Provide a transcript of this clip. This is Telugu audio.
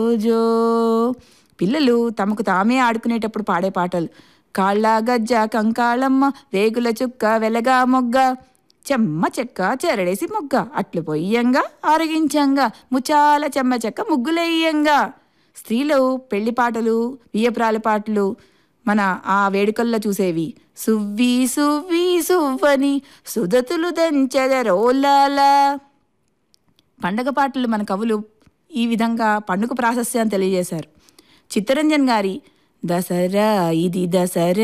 జో పిల్లలు తమకు తామే ఆడుకునేటప్పుడు పాడే పాటలు కాళ్ళ గజ్జ కంకాళమ్మ వేగుల చుక్క వెలగా మొగ్గ చెమ్మ చెక్క చెరడేసి మొగ్గ అట్లు పొయ్యంగా ఆరగించంగా ముచాల చెమ్మ చెక్క ముగ్గులెయ్యంగా స్త్రీలు పెళ్లి పాటలు వియ్యపురాల పాటలు మన ఆ వేడుకల్లో చూసేవి సువ్వి సువ్వి సువ్వని సుదతులు దంచెదరోలాలా పండగ పాటలు మన కవులు ఈ విధంగా పండుగ ప్రాశస్యాన్ని తెలియజేశారు చిత్తరంజన్ గారి దసరా ఇది దసరా